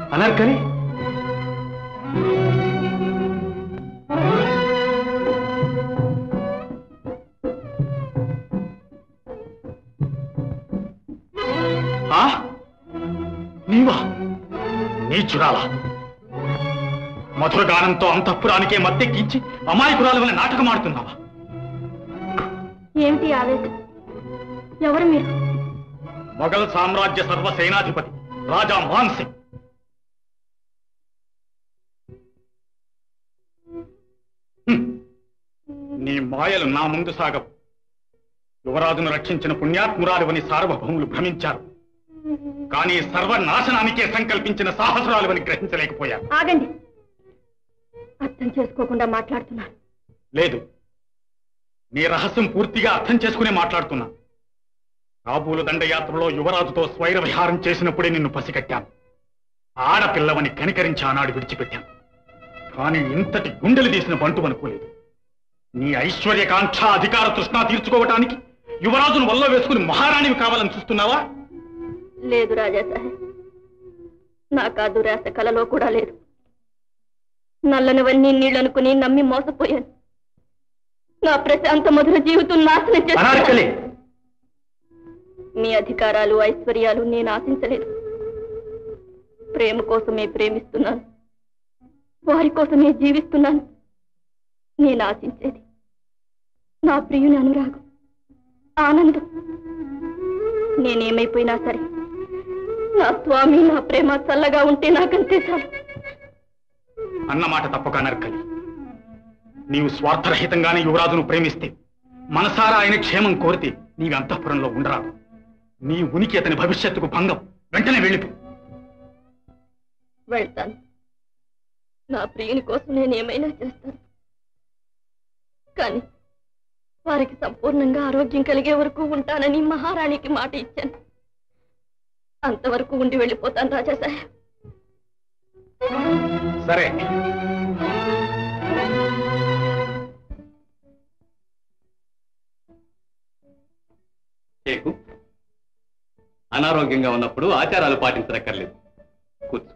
అనార్కలి ఆ? నీవా నీచురాలా మధురగానంతో అంతఃపురానికే మత్తెక్కించి అమాయకురాల వల్ల నాటకం ఆడుతున్నావా ఏమిటి ఆవేశం ఎవరు మీరు మొఘల్ సామ్రాజ్య సర్వసేనాధిపతి రాజా మాన్ సింగ్ హ్మ్. నీ మాయలు నా ముందు సాగవు యువరాజును రక్షించిన పుణ్యాత్మురాలువని సార్వభౌములు భ్రమించారు కానీ సర్వనాశనానికే సంకల్పించిన సాహసురాలువని గ్రహించలేకపోయారు ఆగండి అర్థం చేసుకోకుండా మాట్లాడుతున్నారు లేదు నీ రహస్యం పూర్తిగా అర్థం చేసుకునే మాట్లాడుతున్నా కాబూలు దండయాత్రలో యువరాజుతో స్వైర విహారం చేసినప్పుడే నిన్ను పసిగట్టాను ఆడపిల్లవని కనికరించి ఆనాడు విడిచిపెట్టాను కానీ ఇంతటి గుండెలు తీసిన బంటు అనుకోలేదు నీ ఐశ్వర్యకాంక్ష అధికార తృష్ణ తీర్చుకోవటానికి యువరాజును వల్ల వేసుకుని మహారాణివి కావాలని చూస్తున్నావా లేదు రాజా సాహెబ్ నాకు ఆ దురాశ కలలో కూడా లేదు నల్లనివన్నీ నీళ్ళనుకుని నమ్మి మోసపోయాను నా ప్రశాంత మధుర జీవితం నాశనం అనార్కలి చేశాను మీ అధికారాలు ఐశ్వర్యాలు నేను ఆశించలేదు ప్రేమ కోసమే ప్రేమిస్తున్నాను వారి కోసమే జీవిస్తున్నాను నేను ఆశించేది నా ప్రియుని అనురాగం ఆనందం నేనేమైపోయినా సరే నా స్వామి నా ప్రేమ చల్లగా ఉంటే నాకంతే చాలు అన్నమాట తప్పక నరకలి నీవు స్వార్థరహితంగానే యువరాజును ప్రేమిస్తే మనసారా ఆయన క్షేమం కోరితే నీవి అంతఃపురంలో ఉండరాదు నీ ఉనికి అతని భవిష్యత్తుకు భంగం వెంటనే వెళ్ళిపో వెళ్తాను నా ప్రియుని కోసం నేను ఏమైనా చేస్తాను కానీ వారికి సంపూర్ణంగా ఆరోగ్యం కలిగే వరకు ఉంటానని మహారాణికి మాట ఇచ్చాను అంతవరకు ఉండి వెళ్ళిపోతాను రాజా సాహెబ్ సరే చేకు అనారోగ్యంగా ఉన్నప్పుడు ఆచారాలు పాటించనక్కర్లేదు కూర్చో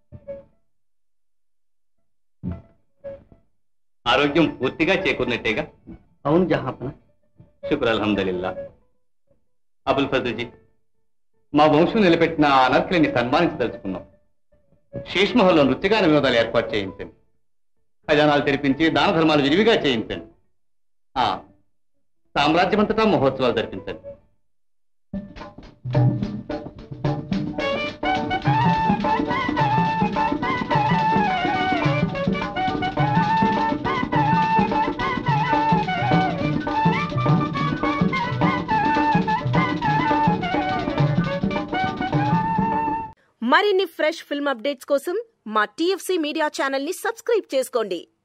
ఆరోగ్యం పూర్తిగా చేకూరినట్టేగా అవును జహాపన శుక్ర అల్హమ్దుల్లా అబుల్ ఫజల్జీ మా వంశం నిలబెట్టిన ఆ అనర్కులని సన్మానించదలుచుకున్నాం శీష్మహల్లో నృత్యగాన వినోదాలు ఏర్పాటు చేయించండి ఖజానాలు తెరిపించి దాన ధర్మాలు విరివిగా చేయించండి ఆ సామ్రాజ్యమంతటా మహోత్సవాలు జరిపించండి మరిన్ని ఫ్రెష్ ఫిల్మ్ అప్డేట్స్ కోసం మా టీఎఫ్సీ మీడియా ఛానల్ ని సబ్స్క్రైబ్ చేసుకోండి